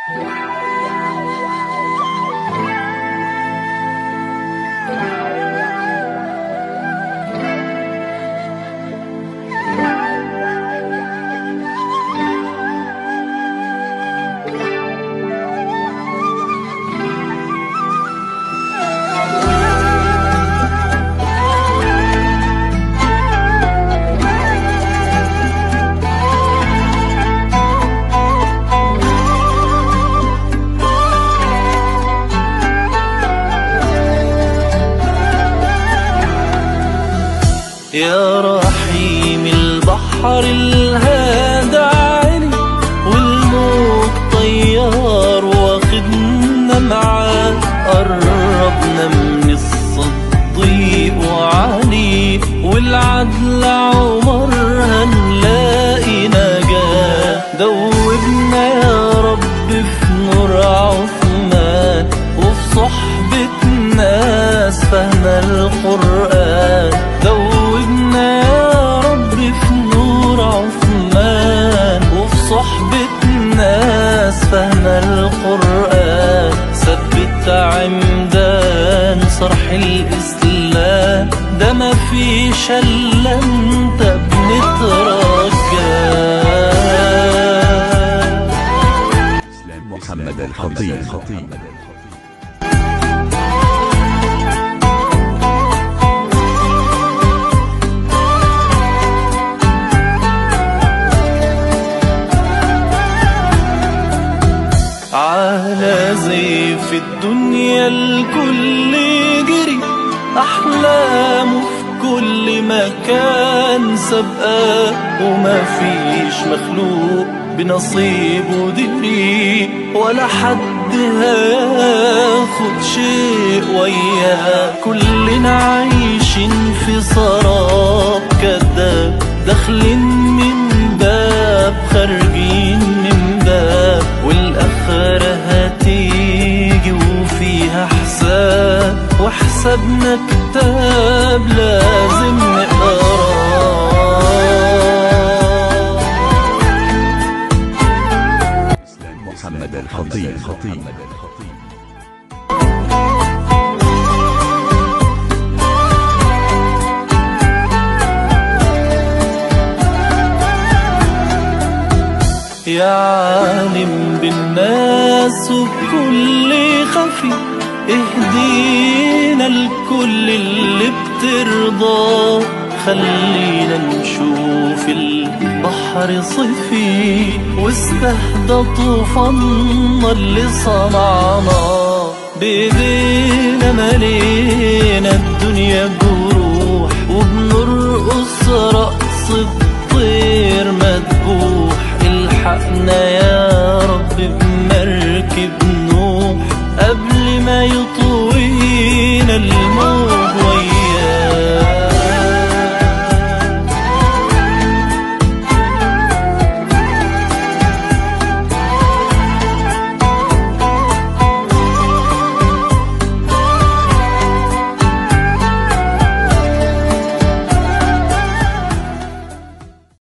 يا رحيم البحر الهادى عالي والموج طيار واخدنا معاه قربنا من الصديق وعلي والعدل عمر هنلاقي نجاة دوبنا يا رب في نور عثمان وفي صحبة ناس فاهمة القرآن دوبنا يا رب في نور عثمان وفي صحبة ناس فاهمة القرآن ثبت عمدان صرح الإسلام ده ما فيش إلا أنت بنترجاه محمد الخطيب على زيف الدنيا الكل جري أحلامه في كل مكان سابقاه وما فيش مخلوق بنصيبه دري ولا حد هياخد شيء وياه كلنا عايشين في سراب كداب داخلين من باب خارجين من باب والآخرة هتيجي وفيها حساب وحسابنا كتاب لازم نقراه محمد الخطيب يا عالم بالناس وبكل خفي اهدينا الكل اللي بترضى خلينا نشوف البحر صفي واستهدى طوفاننا اللي صنعناه بايدينا ملينا الدنيا جوا